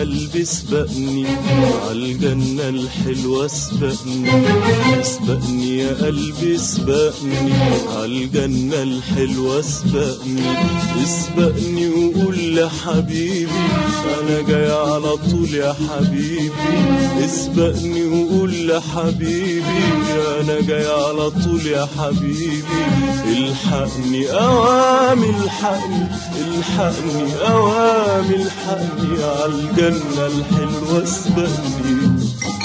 قلبي سبقني عالجنة الحلوة سبقني سبقني يا قلبي سبقني عالجنة الحلوة سبقني اسبقني وقول لحبيبي انا جاي على طول يا حبيبي اسبقني وقول لحبيبي انا جاي على طول يا حبيبي الحقني اوامي الحقني الحقني اوامي الحقني عالجنة الحلوة اسبقني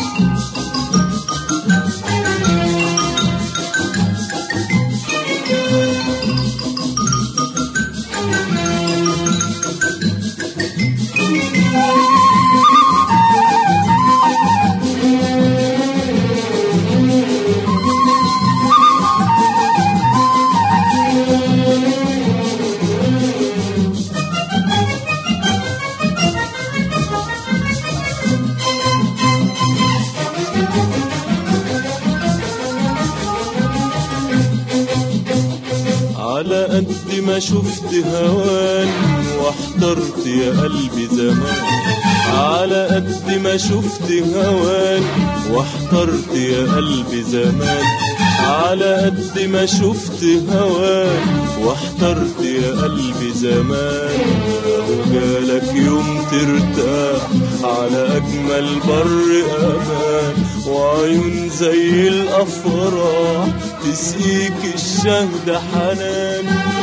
على قد ما شفت هوان واحترت يا قلبي زمان على قد ما شفت هوان واحترت يا قلبي زمان على قد ما شفت هوان واحترت يا قلبي زمان وجالك يوم ترتاح على أجمل بر أمان وعيون زي الأفراح تسقيك الشهد حنان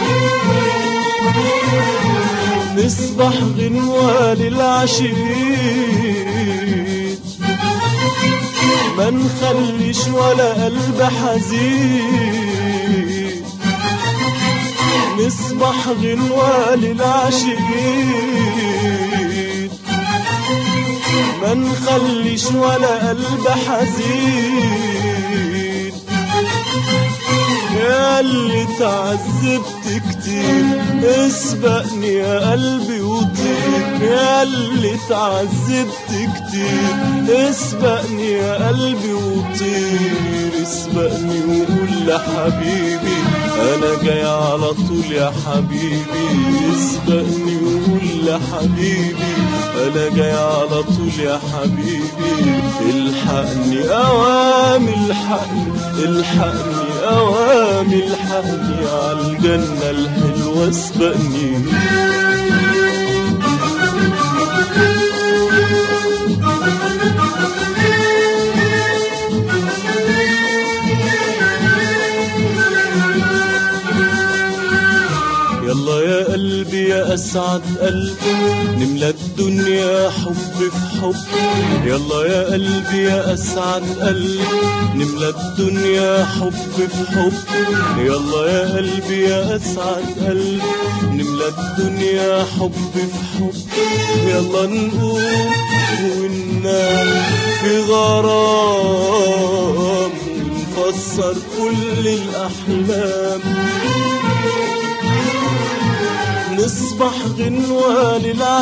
نصبح غنوة للعشيق ما نخليش ولا قلب حزين نصبح غنوة للعشيق ما نخليش ولا قلب حزين يا اللي تعذبت كتير اسبقني يا قلبي وطير يا اللي تعذبت كتير اسبقني يا قلبي وطير اسبقني وقول لحبيبي انا جاي على طول يا حبيبي اسبقني وقول لحبيبي انا جاي على طول يا حبيبي الحقني اوامي الحقني الحقني اوامي الحقني عالجنة الحلوة اسبقني يلا يا قلبي يا اسعد قلبي نملى الدنيا حب في حب يلا يا قلبي يا اسعد قلبي نملى الدنيا حب في حب يلا يا قلبي يا اسعد قلبي نملى الدنيا حب في حب يلا نقوم وننام في غرام ونفسر كل الاحلام نصبح غنوة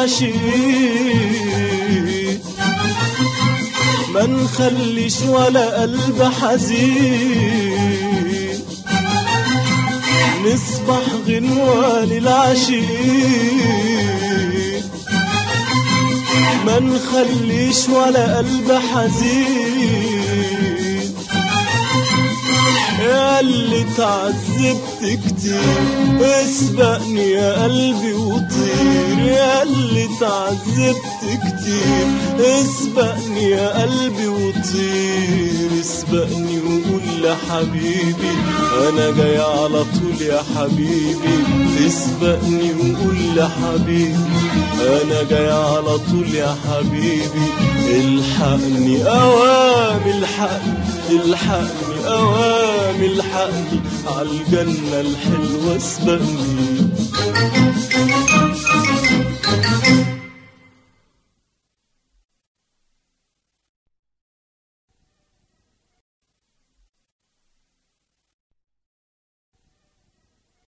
للعشيق ما نخليش ولا قلب حزين نصبح غنوة للعشيق ما نخليش ولا قلب حزين يا اللي تعذبت كتير اسبقني يا قلبي وطير يا اللي تعذبت كتير اسبقني يا قلبي وطير اسبقني وقول لحبيبي انا جاي على طول يا حبيبي اسبقني وقول لحبيبي انا جاي على طول يا حبيبي الحقني اوامي الحقني الحقني اوامي الحقني عالجنة الحلوة اسبقني